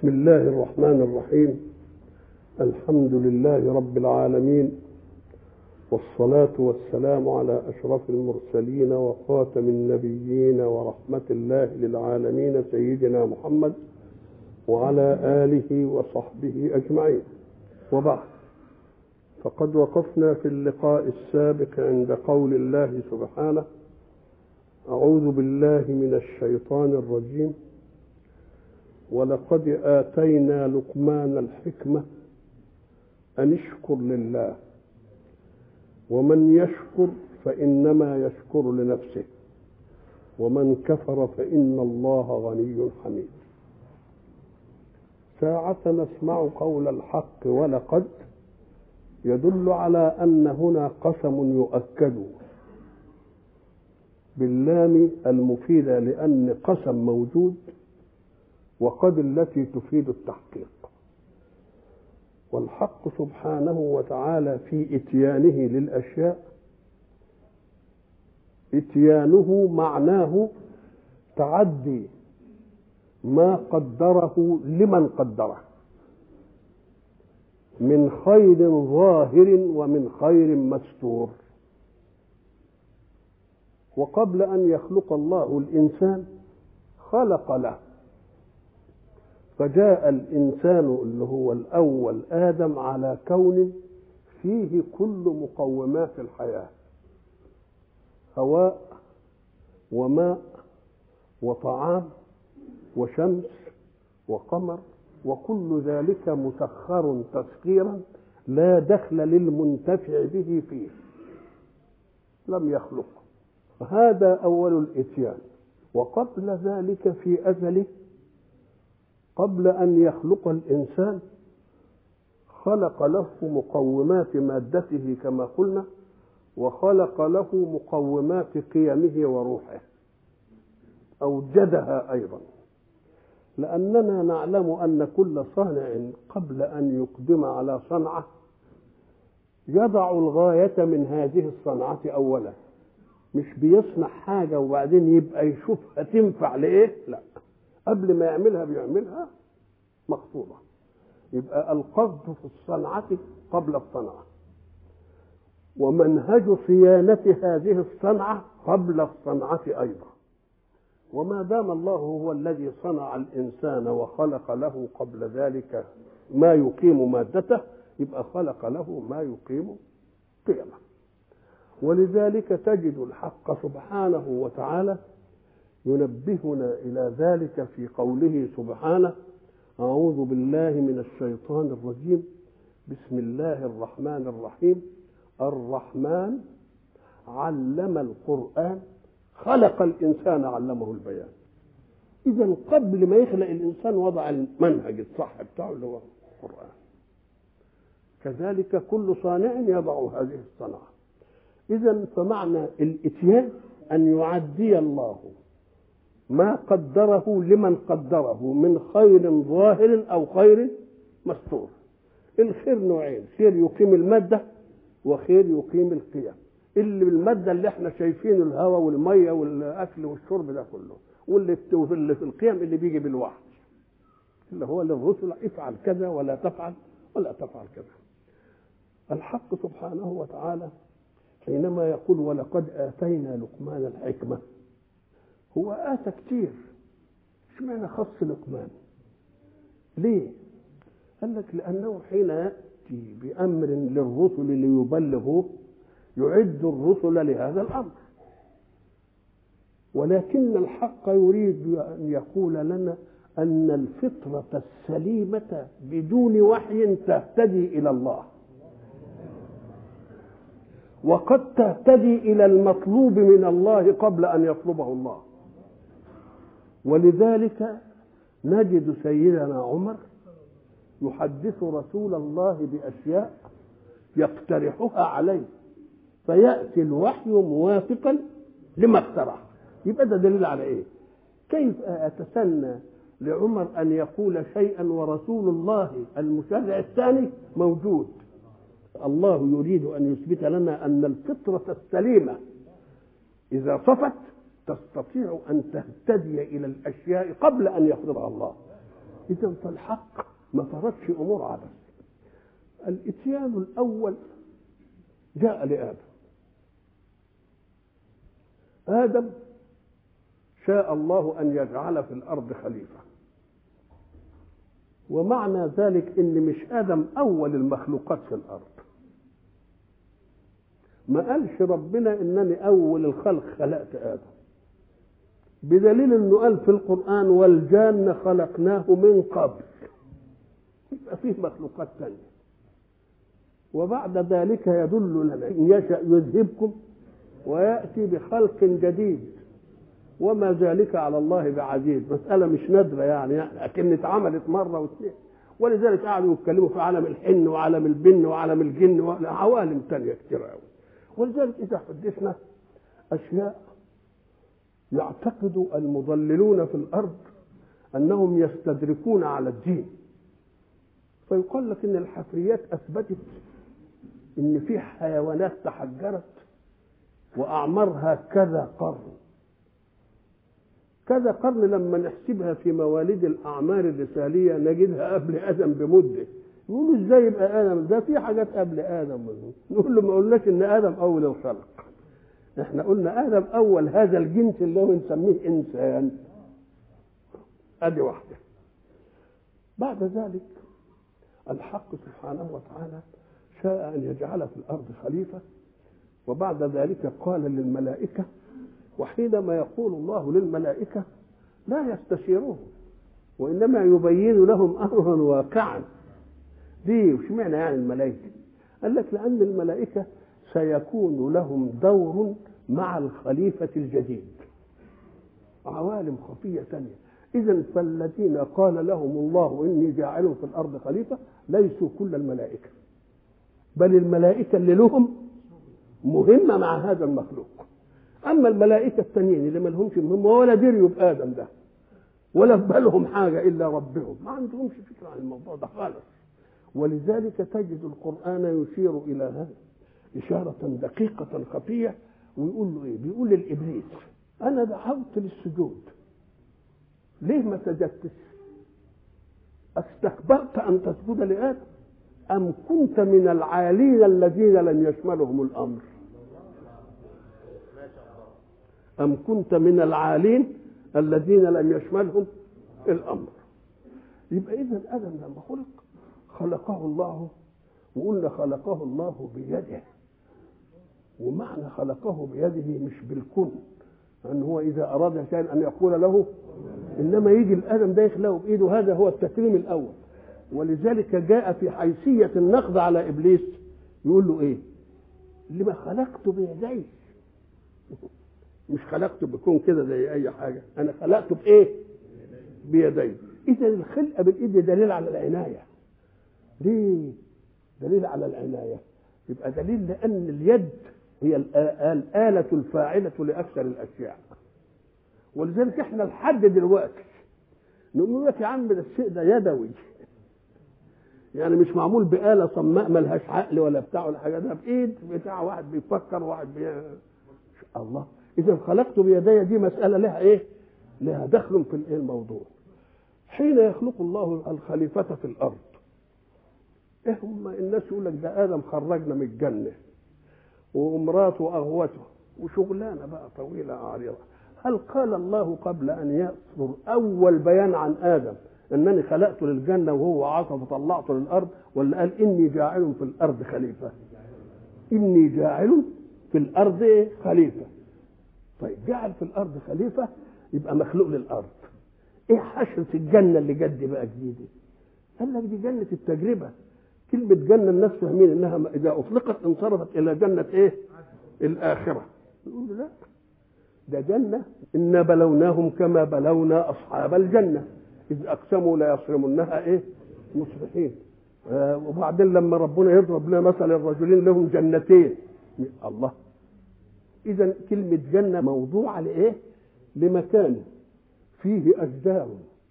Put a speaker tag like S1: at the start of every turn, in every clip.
S1: بسم الله الرحمن الرحيم الحمد لله رب العالمين والصلاة والسلام على أشرف المرسلين وخاتم النبيين ورحمة الله للعالمين سيدنا محمد وعلى آله وصحبه أجمعين وبعد فقد وقفنا في اللقاء السابق عند قول الله سبحانه أعوذ بالله من الشيطان الرجيم ولقد آتينا لقمان الحكمة أن اشكر لله ومن يشكر فإنما يشكر لنفسه ومن كفر فإن الله غني حميد ساعة نسمع قول الحق ولقد يدل على أن هنا قسم يؤكد باللام المفيدة لأن قسم موجود وقد التي تفيد التحقيق والحق سبحانه وتعالى في اتيانه للاشياء اتيانه معناه تعدي ما قدره لمن قدره من خير ظاهر ومن خير مستور وقبل ان يخلق الله الانسان خلق له فجاء الإنسان اللي هو الأول آدم على كون فيه كل مقومات الحياة هواء وماء وطعام وشمس وقمر وكل ذلك مسخر تسخيرا لا دخل للمنتفع به فيه لم يخلقه هذا أول الإتيان وقبل ذلك في أزله قبل أن يخلق الإنسان خلق له مقومات مادته كما قلنا وخلق له مقومات قيمه وروحه أوجدها أيضا لأننا نعلم أن كل صانع قبل أن يقدم على صنعة يضع الغاية من هذه الصنعة أولا مش بيصنع حاجة وبعدين يبقى يشوفها تنفع لإيه لا قبل ما يعملها بيعملها مقصودة يبقى القصد في الصنعة قبل الصنعة ومنهج صيانة هذه الصنعة قبل الصنعة أيضا وما دام الله هو الذي صنع الإنسان وخلق له قبل ذلك ما يقيم مادته يبقى خلق له ما يقيم قيمه ولذلك تجد الحق سبحانه وتعالى ينبهنا إلى ذلك في قوله سبحانه أعوذ بالله من الشيطان الرجيم بسم الله الرحمن الرحيم الرحمن علم القرآن خلق الإنسان علمه البيان إذا قبل ما يخلق الإنسان وضع المنهج الصح بتاعه اللي هو القرآن كذلك كل صانع يضع هذه الصنعة إذا فمعنى الإتيان أن يعدي الله ما قدره لمن قدره من خير ظاهر او خير مستور الخير نوعين خير يقيم الماده وخير يقيم القيم اللي بالماده اللي احنا شايفينه الهواء والميه والاكل والشرب ده كله واللي اللي في القيم اللي بيجي بالوحي اللي هو للرسل افعل كذا ولا تفعل ولا تفعل كذا الحق سبحانه وتعالى حينما يقول ولقد اتينا لقمان الحكمه هو آتى كتير اشمعنى خص لقمان ليه قال لك لأنه حين يأتي بأمر للرسل ليبلغوه يعد الرسل لهذا الأمر ولكن الحق يريد أن يقول لنا أن الفطرة السليمة بدون وحي تهتدي إلى الله وقد تهتدي إلى المطلوب من الله قبل أن يطلبه الله ولذلك نجد سيدنا عمر يحدث رسول الله باشياء يقترحها عليه فياتي الوحي موافقا لما اقترح يبقى ده دليل على ايه كيف اتسنى لعمر ان يقول شيئا ورسول الله المشرع الثاني موجود الله يريد ان يثبت لنا ان الفطره السليمه اذا صفت تستطيع ان تهتدي الى الاشياء قبل ان يقدرها الله إذا فالحق ما فرضش أمور عبث الإتيان الأول جاء لآدم آدم شاء الله أن يجعل في الأرض خليفة ومعنى ذلك ان مش ادم اول المخلوقات في الارض ما قالش ربنا انني اول الخلق خلقت ادم بدليل انه قال في القران والجان خلقناه من قبل يبقى فيه مخلوقات ثانيه وبعد ذلك يدل لنا ان يشا يذهبكم وياتي بخلق جديد وما ذلك على الله بعزيز مسألة مش نادرة يعني, يعني لكن اتعملت مرة واثنين ولذلك قعدوا يتكلموا في عالم الحن وعالم البن وعالم الجن وعوالم تانية كتير قوي ولذلك إذا حدثنا أشياء يعتقد المضللون في الأرض أنهم يستدركون على الدين فيقال لك إن الحفريات أثبتت إن في حيوانات تحجرت وأعمارها كذا قرن كذا قرن لما نحسبها في مواليد الاعمار الرساليه نجدها قبل ادم بمده يقولوا ازاي يبقى ادم ده في حاجات قبل ادم نقول له ما قلناش ان ادم اول الخلق احنا قلنا ادم اول هذا الجنس اللي هو نسميه انسان ادي واحده بعد ذلك الحق سبحانه وتعالى شاء ان يجعل في الارض خليفه وبعد ذلك قال للملائكه وحينما يقول الله للملائكة لا يستشيرون وإنما يبين لهم أمرا واقعا دي وش معنى يعني الملائكة قال لك لأن الملائكة سيكون لهم دور مع الخليفة الجديد عوالم خفية ثانية إذا فالذين قال لهم الله إني جاعل في الأرض خليفة ليسوا كل الملائكة بل الملائكة اللي لهم مهمة مع هذا المخلوق اما الملائكه التانيين اللي ما لهمش مهمه ولا دريوا بادم ده ولا في بالهم حاجه الا ربهم ما عندهمش فكره عن الموضوع ده خالص ولذلك تجد القران يشير الى هذا اشاره دقيقه خفيه ويقول له ايه بيقول للابليس انا دعوت للسجود ليه ما سجدتش استكبرت ان تسجد لادم ام كنت من العالين الذين لم يشملهم الامر أم كنت من العالين الذين لم يشملهم الأمر يبقى إذا آدم لما خلق خلقه الله وقلنا خلقه الله بيده ومعنى خلقه بيده مش بالكن أن هو إذا أراد شيئا أن يقول له إنما يجي الآدم ده يخلقه بإيده هذا هو التكريم الأول ولذلك جاء في حيثية النقد على إبليس يقول له إيه لما خلقت بيدي مش خلقته بكون كده زي اي حاجه انا خلقته بايه بيدي اذا الخلقه بالايد دليل على العنايه ليه دليل على العنايه يبقى دليل لان اليد هي الآلة الفاعلة لأكثر الأشياء ولذلك احنا لحد دلوقتي نقول لك يا عم ده الشيء ده يدوي يعني مش معمول بآلة صماء ملهاش عقل ولا بتاع ولا حاجة ده بإيد بتاع واحد بيفكر واحد بي... الله اذا خلقت بيدي دي مساله لها ايه لها دخل في الموضوع حين يخلق الله الخليفة في الأرض إيه هم الناس يقول لك ده آدم خرجنا من الجنة ومراته أغوته وشغلانة بقى طويلة عريضة هل قال الله قبل أن يصدر أول بيان عن آدم أنني خلقته للجنة وهو عصى فطلعته للأرض ولا قال إني جاعل في الأرض خليفة إني جاعل في الأرض خليفة طيب جعل في الارض خليفه يبقى مخلوق للارض ايه حشره الجنه اللي جد بقى جديده قال لك دي جنه التجربه كلمه جنه الناس فاهمين انها اذا اطلقت انصرفت الى جنه ايه الاخره يقول لا ده جنه انا بلوناهم كما بلونا اصحاب الجنه اذ اقسموا ليصرمنها ايه مصبحين آه وبعدين لما ربنا يضرب لنا مثل الرجلين لهم جنتين الله اذا كلمه جنه موضوعه لايه لمكان فيه اشجار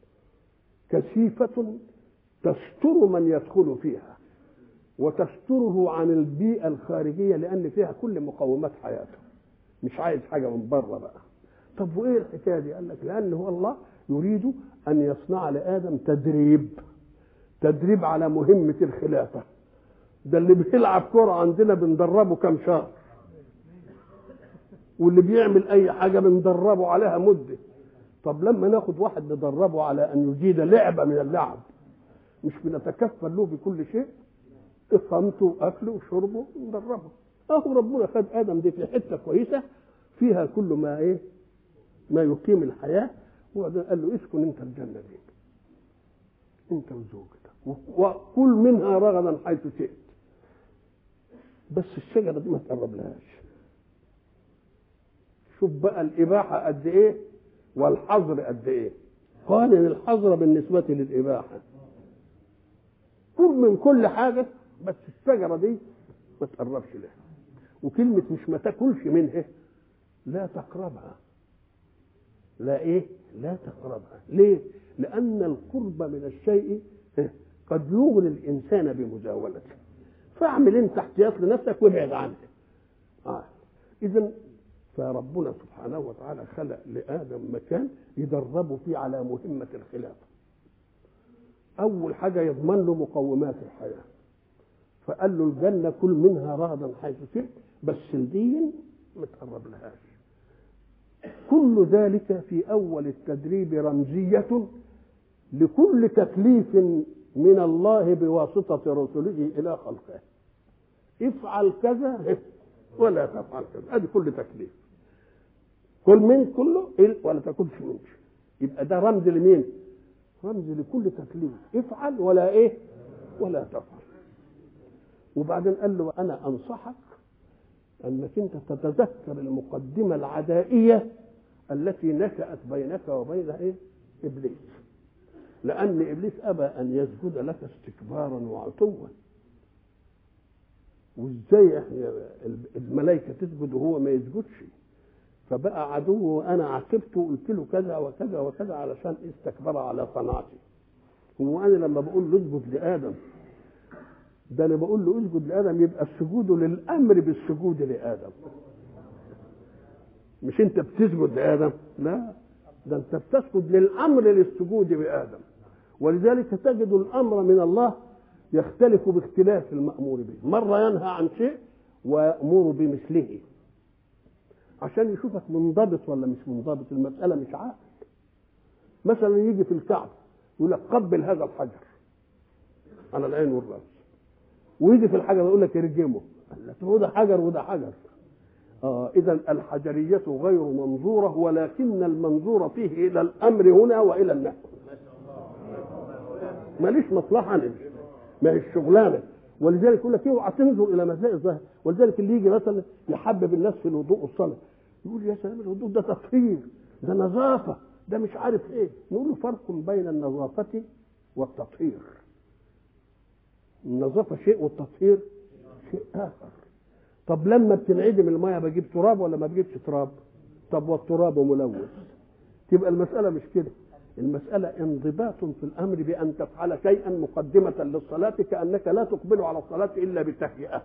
S1: كثيفه تستر من يدخل فيها وتستره عن البيئه الخارجيه لان فيها كل مقومات حياته مش عايز حاجه من بره بقى طب وايه الحكايه دي؟ قال لك لان هو الله يريد ان يصنع لادم تدريب تدريب على مهمه الخلافه ده اللي بيلعب كرة عندنا بندربه كم شهر واللي بيعمل اي حاجه بندربه عليها مده طب لما ناخد واحد ندربه على ان يجيد لعبه من اللعب مش بنتكفل له بكل شيء اقامته واكله وشربه ندربه اهو ربنا خد ادم دي في حته كويسه فيها كل ما ايه ما يقيم الحياه وبعدين قال له اسكن انت الجنه دي انت وزوجتك وكل منها رغدا حيث شئت بس الشجره دي ما تقرب لهاش شوف بقى الاباحه قد ايه والحظر قد ايه قارن الحظر بالنسبه للاباحه كل من كل حاجه بس الشجره دي ما تقربش لها وكلمه مش ما تاكلش منها لا تقربها لا ايه لا تقربها ليه لان القرب من الشيء قد يغني الانسان بمزاولته فاعمل انت احتياط لنفسك وابعد عنه آه. اذا فربنا سبحانه وتعالى خلق لادم مكان يدربه فيه على مهمه الخلافه اول حاجه يضمن له مقومات الحياه فقال له الجنه كل منها رغدا حيث شئت بس الدين ما تقرب لهاش كل ذلك في اول التدريب رمزيه لكل تكليف من الله بواسطه رسله الى خلقه افعل كذا ولا تفعل كذا ادي كل تكليف كل من كله ولا تاكلش منه يبقى ده رمز لمين رمز لكل تكليف افعل ولا ايه ولا تفعل وبعدين قال له انا انصحك انك انت تتذكر المقدمه العدائيه التي نشات بينك وبين ايه ابليس لان ابليس ابى ان يسجد لك استكبارا وعتوا وازاي احنا الملائكه تسجد وهو ما يسجدش فبقى عدو وانا عاقبته وقلت له كذا وكذا وكذا علشان استكبر على صنعتي هو انا لما بقول له اسجد لادم ده انا بقول له اسجد لادم يبقى السجود للامر بالسجود لادم مش انت بتسجد لادم لا ده انت بتسجد للامر للسجود بادم ولذلك تجد الامر من الله يختلف باختلاف المامور به مره ينهى عن شيء ويامر بمثله عشان يشوفك منضبط ولا مش منضبط المساله مش عاقل مثلا يجي في الكعبه يقول لك قبل هذا الحجر على العين والراس ويجي في الحجر يقول لك ارجمه قال لك هو ده حجر وده حجر آه اذا الحجريه غير منظوره ولكن المنظور فيه الى الامر هنا والى النهي ماليش مصلحه انا ما هي الشغلانه ولذلك يقول لك اوعى تنظر الى مسائل الظاهر ولذلك اللي يجي مثلا يحبب الناس في الوضوء والصلاه يقول يا سلام الوضوء ده تطهير ده نظافه ده مش عارف ايه نقول له فرق بين النظافه والتطهير النظافه شيء والتطهير شيء اخر طب لما بتنعدم الميه بجيب تراب ولا ما بجيبش تراب طب والتراب ملوث تبقى المساله مش كده المسألة انضباط في الأمر بأن تفعل شيئا مقدمة للصلاة كأنك لا تقبل على الصلاة إلا بتهيئة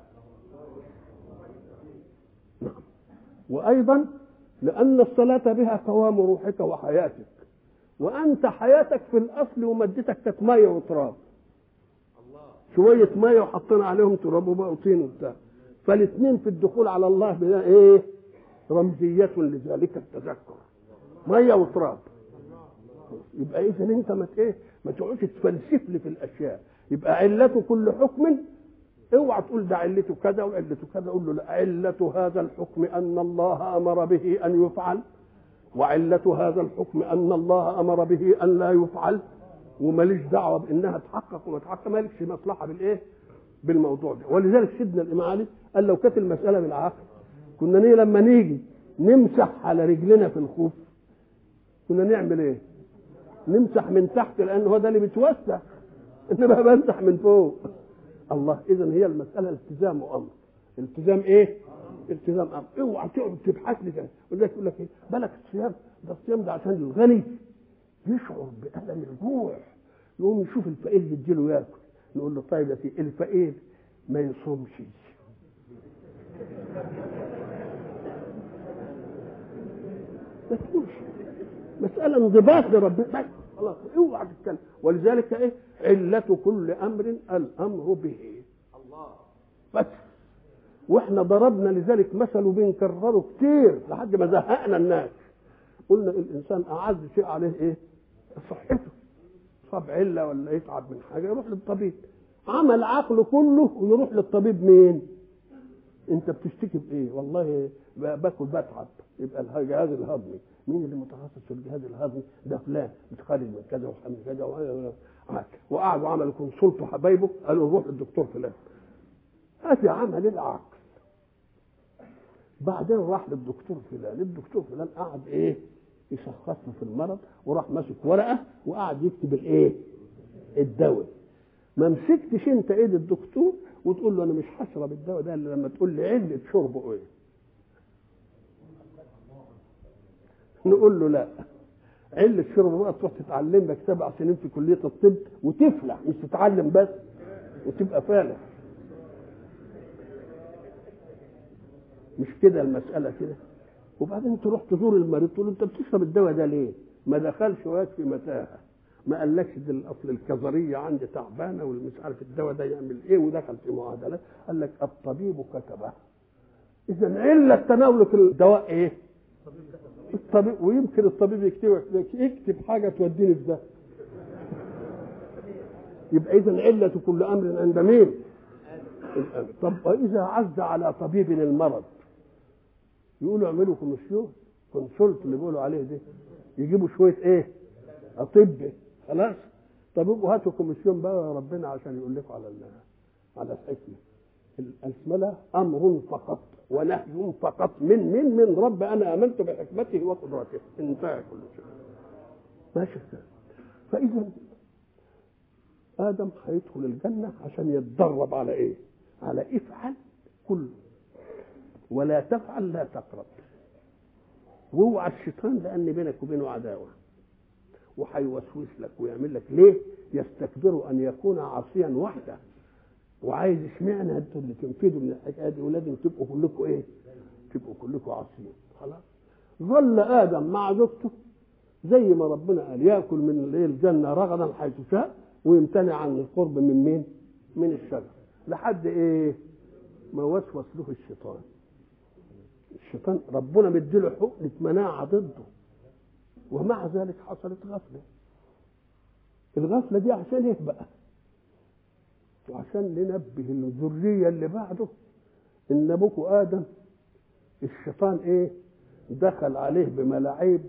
S1: نعم وأيضا لأن الصلاة بها قوام روحك وحياتك وأنت حياتك في الأصل ومادتك كانت مية وتراب شوية مية وحطينا عليهم تراب وبقوا طين وبتاع فالاثنين في الدخول على الله بنا ايه رمزية لذلك التذكر مية وتراب يبقى اذا انت ما ايه ما تقعدش تفلسف لي في الاشياء يبقى علة كل حكم اوعى تقول ده علته كذا وعلته كذا قول له لا علة هذا الحكم ان الله امر به ان يفعل وعلة هذا الحكم ان الله امر به ان لا يفعل وماليش دعوه بانها تحقق وما تحقق مالكش مصلحه بالايه؟ بالموضوع ده ولذلك سيدنا الامام علي قال لو كانت المساله بالعقل كنا نيجي لما نيجي نمسح على رجلنا في الخوف كنا نعمل ايه؟ نمسح من تحت لان هو ده اللي بيتوسع انما بمسح من فوق الله اذا هي المساله التزام وامر التزام ايه؟ التزام امر اوعى تقعد تبحث لي كده ولذلك يقول لك ايه؟ بالك الصيام ده الصيام ده عشان الغني يشعر بألم الجوع يقوم يشوف الفقير يديله ياكل نقول له طيب يا سيدي الفقير ما يصومش ما تقولش مسألة انضباط لربنا بس خلاص اوعى تتكلم ولذلك ايه علة كل امر الامر به الله بس واحنا ضربنا لذلك مثل وبنكرره كتير لحد ما زهقنا الناس قلنا الانسان اعز شيء عليه ايه صحته صاب عله ولا يتعب من حاجه يروح للطبيب عمل عقله كله ويروح للطبيب مين انت بتشتكي بايه والله باكل بتعب يبقى الجهاز الهضمي مين اللي متخصص في الجهاز الهضمي ده فلان متخرج من كذا ومن كذا وقعدوا عملوا كونسلت حبايبه قالوا روح للدكتور فلان هذا عمل العقل بعدين راح للدكتور فلان الدكتور فلان قعد ايه يشخص له في المرض وراح ماسك ورقه وقعد يكتب الايه الدواء ما مسكتش انت ايد الدكتور وتقول له انا مش هشرب الدواء ده الا لما تقول لي عله شربه ايه نقول له لا علة شرب بقى تروح تتعلم لك سبع سنين في كلية الطب وتفلح مش تتعلم بس وتبقى فالح مش كده المسألة كده وبعدين تروح تزور المريض تقول له انت بتشرب الدواء ده ليه؟ ما دخلش وقت في متاهه ما قالكش دي الاصل الكظريه عندي تعبانه والمش عارف الدواء ده يعمل ايه ودخل في معادلات قال لك الطبيب كتبه اذا عله تناولك الدواء ايه؟ الطبيب ويمكن الطبيب يكتب يكتب حاجه توديني في ده يبقى اذا عله كل امر عند مين؟ الامر طب واذا عز على طبيب المرض يقولوا اعملوا كوميسيون كونسلت اللي بيقولوا عليه ده يجيبوا شويه ايه؟ اطباء خلاص طب يبقوا هاتوا كوميسيون بقى يا ربنا عشان يقول لكم على على الحكمه الاسمله امر فقط ونهي فقط من من من رب انا امنت بحكمته وقدرته انتهى كل شيء ماشي فاذا ادم هيدخل الجنه عشان يتدرب على ايه؟ على افعل كل ولا تفعل لا تقرب واوعى الشيطان لان بينك وبينه عداوه وهيوسوس لك ويعمل لك ليه؟ يستكبر ان يكون عاصيا وحده وعايز اشمعنى انتوا اللي تنفذوا من الحكايه دي ولازم تبقوا كلكم ايه؟ تبقوا كلكم عاصيين خلاص ظل ادم مع زوجته زي ما ربنا قال ياكل من الجنه رغدا حيث شاء ويمتنع عن القرب من مين؟ من الشجر لحد ايه؟ ما وسوس له الشيطان الشيطان ربنا مديله حقنة مناعة ضده ومع ذلك حصلت غفلة الغفلة دي عشان ايه بقى وعشان ننبه الذرية اللي بعده ان ابوكم ادم الشيطان ايه دخل عليه بملاعيب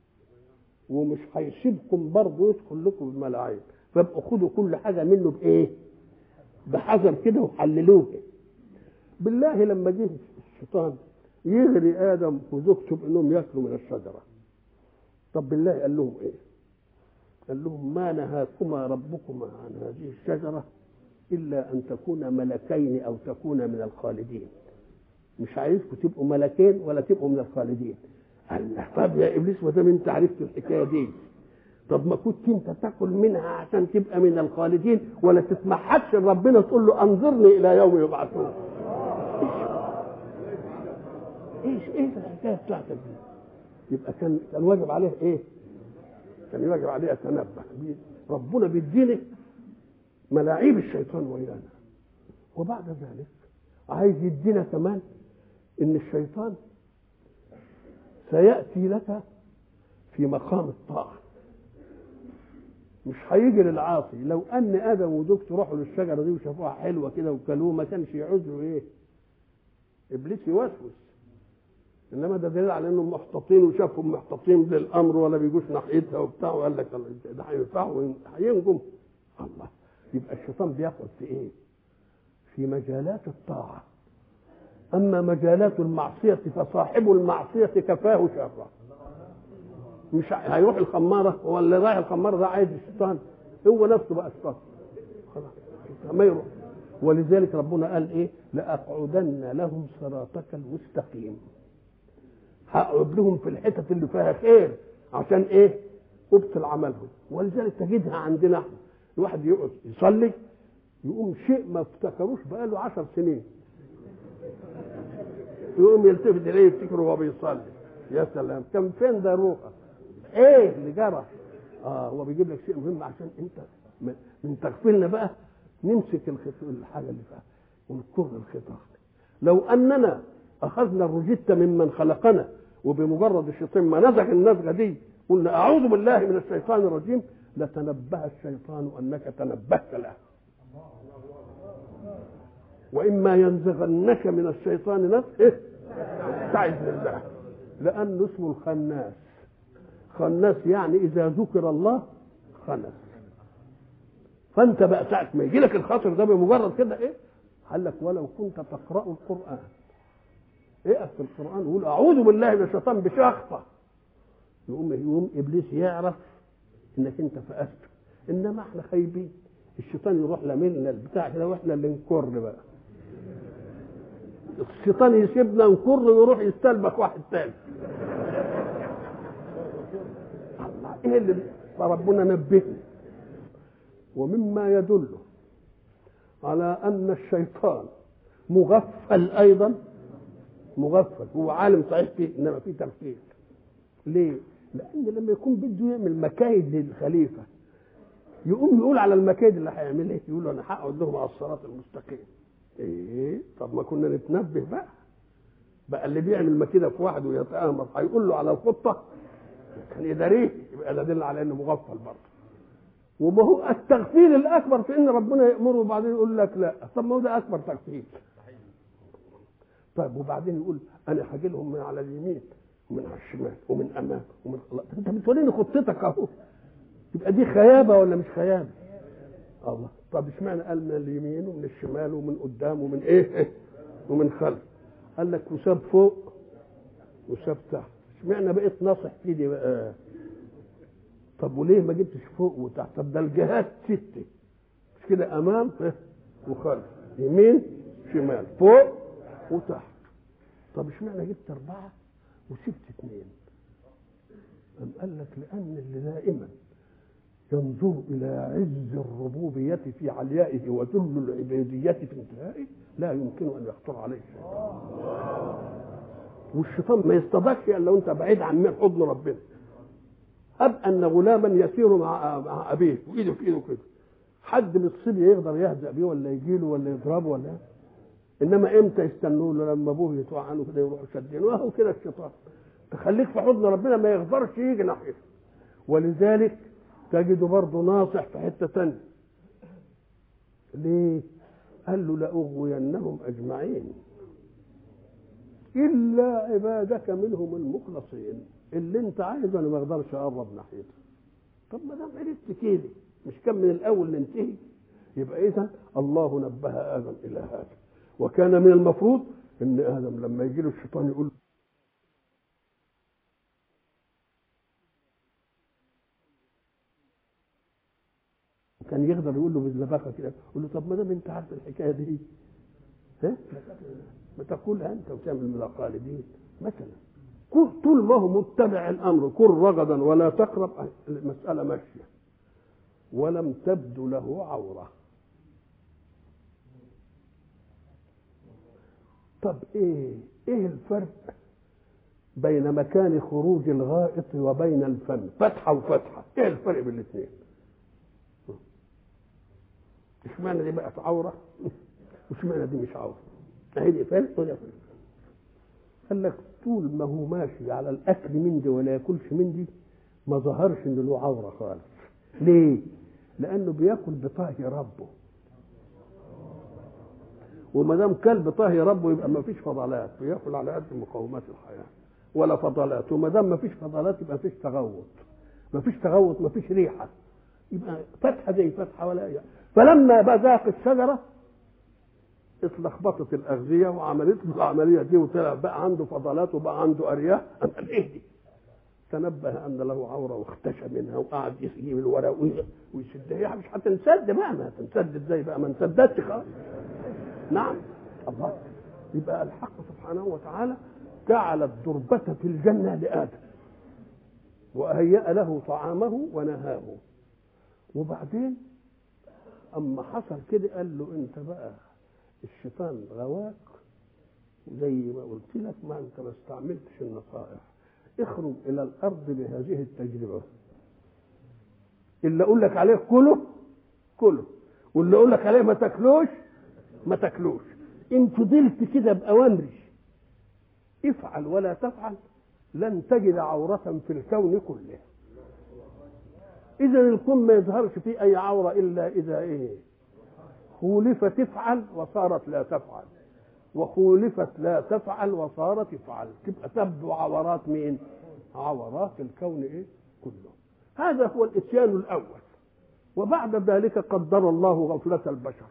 S1: ومش هيسيبكم برضه يدخل لكم بملاعيب فابقوا خدوا كل حاجة منه بايه بحذر كده وحللوه بالله لما جه الشيطان يغري ادم وزوجته بانهم ياكلوا من الشجره طب بالله قال لهم ايه قال لهم ما نهاكما ربكما عن هذه الشجره الا ان تكونا ملكين او تكونا من الخالدين مش عايزكم تبقوا ملكين ولا تبقوا من الخالدين قال له طب يا ابليس ما دام انت عرفت الحكايه دي طب ما كنت انت تاكل منها عشان تبقى من الخالدين ولا تسمحكش لربنا تقول له انظرني الى يوم يبعثون ايش ايه الحكايه بتاعتك دي يبقى كان كان واجب عليه ايه كان واجب عليه اتنبه ربنا بيديني ملاعيب الشيطان ويانا وبعد ذلك عايز يدينا كمان ان الشيطان سياتي لك في مقام الطاعه مش هيجي للعاصي لو ان ادم وزوجته راحوا للشجره دي وشافوها حلوه كده وكلوه ما كانش يعوزوا ايه ابليس يوسوس انما ده دليل على انهم محتاطين وشافهم محتاطين للامر ولا بيجوش ناحيتها وبتاع وقال لك ده هينفعوا هينجم الله يبقى الشيطان بياخد في ايه؟ في مجالات الطاعه اما مجالات المعصيه فصاحب المعصيه كفاه شرا مش هيروح الخماره هو اللي رايح الخماره ده عايز الشيطان هو نفسه بقى الشيطان خلاص ما يروح ولذلك ربنا قال ايه لاقعدن لهم صراطك المستقيم هقعد لهم في الحتت اللي فيها خير عشان ايه ابطل عملهم ولذلك تجدها عندنا احنا الواحد يقعد يصلي يقوم شيء ما افتكروش بقاله عشر سنين يقوم يلتفت اليه يفتكر وهو بيصلي يا سلام كان فين ده روحه ايه اللي جرى اه هو بيجيب لك شيء مهم عشان انت من- من تغفلنا بقى نمسك الخط... الحاجه اللي فيها ونكر الخطاب لو اننا اخذنا الروجيتا ممن خلقنا وبمجرد الشيطان ما نزغ النزغه دي قلنا اعوذ بالله من الشيطان الرجيم لتنبه الشيطان انك تنبهت له واما ينزغنك من الشيطان نزغ إيه؟ استعذ بالله لانه اسمه الخناس خناس يعني اذا ذكر الله خنس فانت بقى ساعه ما يجي لك الخاطر ده بمجرد كده ايه قال لك ولو كنت تقرا القران اقف في القران وقول اعوذ بالله من الشيطان بشخصه يقوم يقوم ابليس يعرف انك انت فقست انما احنا خايبين الشيطان يروح لمنا البتاع كده واحنا اللي نكر بقى الشيطان يسيبنا نكر ويروح يستلبك واحد تاني الله ايه اللي فربنا نبهنا ومما يدل على ان الشيطان مغفل ايضا مغفل هو عالم صحيح فيه انما فيه تغفيل ليه؟ لان لما يكون بده يعمل مكايد للخليفه يقوم يقول على المكايد اللي هيعملها يقول له انا هقعد لهم على الصراط المستقيم ايه طب ما كنا نتنبه بقى بقى اللي بيعمل مكيده في واحد ويتآمر هيقول له على الخطه كان يداريه يبقى ده دل على انه مغفل برضه وما هو التغفيل الاكبر في ان ربنا يامره وبعدين يقول لك لا طب ما هو ده اكبر تغفيل طيب وبعدين يقول انا هاجي لهم من على اليمين ومن على الشمال ومن امام ومن الله طب انت بتوريني خطتك اهو يبقى دي خيابه ولا مش خيابه؟ الله طب اشمعنى قال من اليمين ومن الشمال ومن قدام ومن ايه؟ ومن خلف قال لك وساب فوق وساب تحت اشمعنى بقيت ناصح في دي بقى طب وليه ما جبتش فوق وتحت طب ده الجهات ستة مش كده امام ها، وخلف يمين شمال فوق وتحت طب اشمعنى جبت اربعه وسبت اثنين أم قال لك لأن اللي دائما ينظر إلى عز الربوبية في عليائه وذل العبادية في انتهائه لا يمكن أن يخطر عليه الشيطان والشيطان ما يصطدقش إلا لو أنت بعيد عن من حضن ربنا أب أن غلاما يسير مع مع أبيه وإيده في إيده كده حد من الصبي يقدر يهزأ بيه ولا يجيله ولا يضربه ولا انما امتى يستنوا له لما ابوه يتوع عنه كده يروحوا شادينه وهو كده الشيطان تخليك في حضن ربنا ما يقدرش يجي ناحيته ولذلك تجده برضه ناصح في حته ثانيه ليه؟ قال له لأغوينهم أجمعين إلا عبادك منهم المخلصين اللي أنت عايزه أنا ما أقدرش أقرب ناحيته طب ما دام عرفت كده مش كان من الأول ننتهي يبقى إذا الله نبه آدم إلى هذا وكان من المفروض ان ادم لما يجي له الشيطان يقول كان يقدر يقول له باللباقه كده يقول له طب ما دام انت عارف الحكايه دي ها ما تقولها انت وتعمل من الخالدين مثلا كل طول ما هو متبع الامر كن رغدا ولا تقرب المساله ماشيه ولم تبد له عوره طب ايه ايه الفرق بين مكان خروج الغائط وبين الفم فتحه وفتحه ايه الفرق بين الاثنين اشمعنى دي بقت عوره واشمعنى دي مش عوره اهي دي فرق وده فرق قال لك طول ما هو ماشي على الاكل من دي ولا ياكلش من دي ما ظهرش ان له عوره خالص ليه لانه بياكل بطهي ربه وما دام كلب طاهي ربه يبقى ما فيش فضلات بياكل على قد مقومات الحياه ولا فضلات وما دام ما فيش فضلات يبقى ما فيش تغوط ما فيش تغوط ما فيش ريحه يبقى فتحه زي فتحه ولا يعني. فلما بذاق الشجره اتلخبطت الاغذيه وعملت له العمليه دي وطلع بقى عنده فضلات وبقى عنده ارياح قال ايه دي؟ تنبه ان له عوره واختشى منها وقعد يجيب الورق ويسدها يعني مش هتنسد بقى ما هتنسد ازاي بقى ما انسدتش خالص نعم الله يبقى الحق سبحانه وتعالى جعل الدربة في الجنة لآدم وهيأ له طعامه ونهاه وبعدين أما حصل كده قال له أنت بقى الشيطان غواك زي ما قلت لك ما أنت ما استعملتش النصائح اخرج الى الارض بهذه التجربه اللي اقول لك عليه كله كله واللي اقول لك عليه ما تاكلوش ما تاكلوش ان فضلت كده باوامري افعل ولا تفعل لن تجد عورة في الكون كله إذا الكون ما يظهرش فيه أي عورة إلا إذا إيه خولف تفعل وصارت لا تفعل وخولفت لا تفعل وصارت تفعل تبقى تبدو عورات مين عورات الكون إيه كله هذا هو الإتيان الأول وبعد ذلك قدر الله غفلة البشر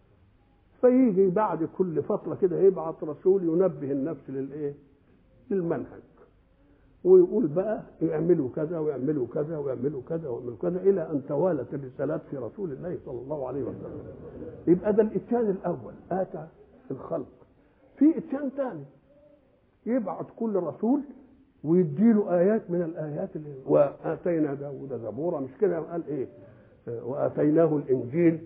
S1: فيجي بعد كل فترة كده يبعث رسول ينبه النفس للإيه للمنهج ويقول بقى يعملوا كذا ويعملوا كذا ويعملوا كذا ويعملوا كذا الى ان توالت الرسالات في رسول الله صلى الله عليه وسلم يبقى ده الاتيان الاول اتى في الخلق في اتيان ثاني يبعث كل رسول ويديله ايات من الايات اللي واتينا داود زبورا مش كده قال ايه واتيناه الانجيل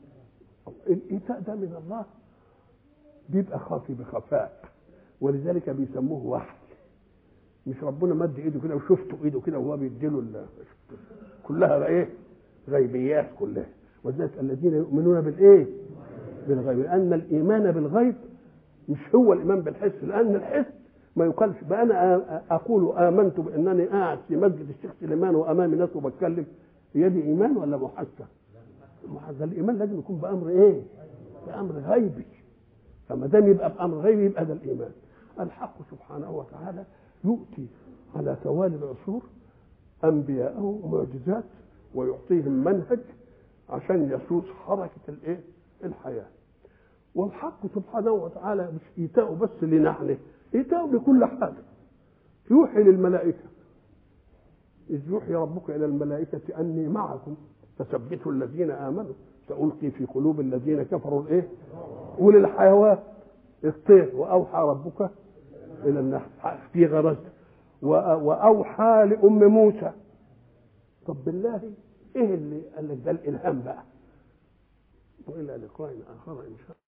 S1: الايتاء ده من الله بيبقى خافي بخفاء ولذلك بيسموه وحي مش ربنا مد ايده كده وشفته ايده كده وهو بيديله كلها ايه غيبيات كلها ولذلك الذين يؤمنون بالايه بالغيب لان الايمان بالغيب مش هو الايمان بالحس لان الحس ما يقالش بقى انا اقول امنت بانني قاعد في مسجد الشيخ سليمان وامامي ناس وبتكلم هي دي ايمان ولا محسه؟ محسه الايمان لازم يكون بامر ايه؟ بامر غيبي فما دام يبقى بامر غيبي يبقى ده الايمان الحق سبحانه وتعالى يؤتي على توالي العصور انبياءه ومعجزات ويعطيهم منهج عشان يسوس حركه الايه؟ الحياه. والحق سبحانه وتعالى مش ايتاؤه بس لنحن ايتاؤه لكل حاجه. يوحي للملائكه إذ يوحي ربك إلى الملائكة أني معكم فثبتوا الذين آمنوا سألقي في قلوب الذين كفروا الإيه؟ وللحيوان الطير وأوحى ربك الى النحل في غرض واوحى لام موسى طب بالله ايه اللي قال لك ده الالهام بقى والى لقاء اخر ان شاء الله